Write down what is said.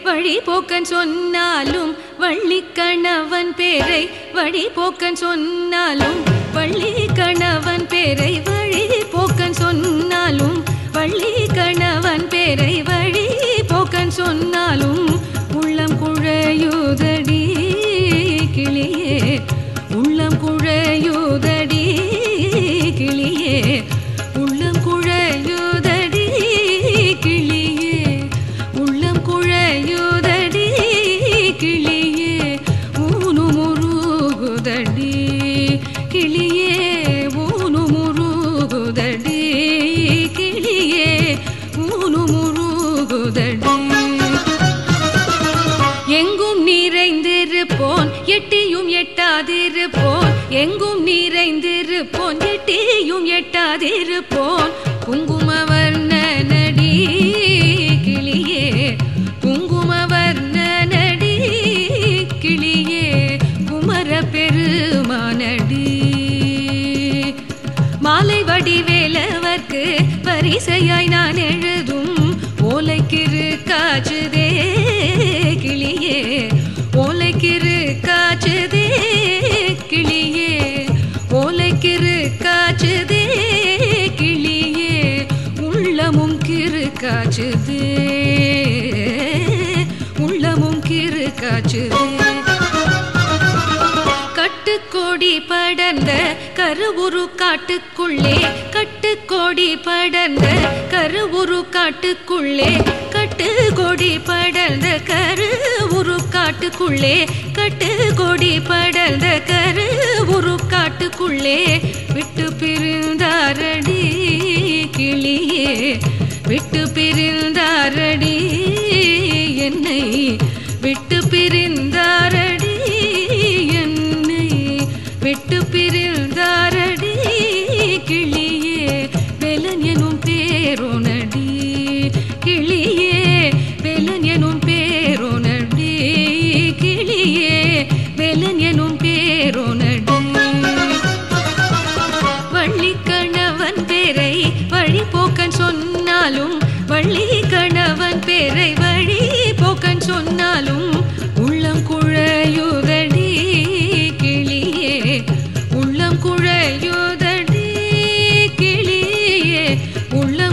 வழி போக்கன் சொன்னாலும் வள்ளி கணவன் பேரை வழி போக்கன் சொன்னாலும் வள்ளி கணவன் பேரை வழி போக்கன் சொன்னாலும் வள்ளி கணவன் பேரை வழி போக்கன் சொன்னாலும் உள்ளம் குழையுதடி கிளியே உள்ளம் குழையுதடி கிளியே உள்ளம் குழையுதடி கிளியே உள்ளம் குழையுதடி கிளியே ஊனு முருகுதடி கிளியே ஊனு முருகுதடி கிளியே ஊனு முருகுதடி எங்கும் நிறைந்திருப்போன் எட்டியும் எட்டாதிருப்போன் எங்கும் நிறைந்திருப்போன் எட்டியும் எட்டாதிருப்போன் குங்குமவர்ணனடி கிளியே குங்குமவர்ணனடி கிளியே குமர பெருமானடி மாலை வடிவேலவர்க்கு பரிசையாய் நான் எழுதும் ஓலைக்கிரு காச்சுதே கிளியே ஓலைக்கிரு காச்சுதே கிளியே ஓலைக்கிரு காச்சுதே கிளியே உள்ளமும் கிரு காச்சுதே உள்ளமும் கிரு காச்சுதே கட்டுக்கோடி படர்ந்த கருவுரு காட்டுக்குள்ளே கட்டுக்கோடி படர்ந்த கருவுரு காட்டுக்குள்ளே கட்டுக்கோடி படர்ந்த கருவுரு காட்டுக்குள்ளே கட்டுக்கோடி படர்ந்த கருவுரு காட்டுக்குள்ளே விட்டு பிரிந்தாரடி கிளியே விட்டு பிரிந்தாரடி என்னை விட்டு பிரிந்தாரடி என்னை விட்டு பிரிந்தாரடி கிளியே வெலன் எனும் பேரோனடி கிளியே வெலன் எனும் பேரோனடி கிளியே வெலன் எனும் பேரோனடி வள்ளி கணவன் பேரை வழி போக்கன் சொன்னாலும் வள்ளி கணவன் பேரை வழி போக்கன் சொன்னாலும் உள்ளம் குழையுதடி கிளியே உள்ளம் குழையுதடி கிளியே உள்ளம்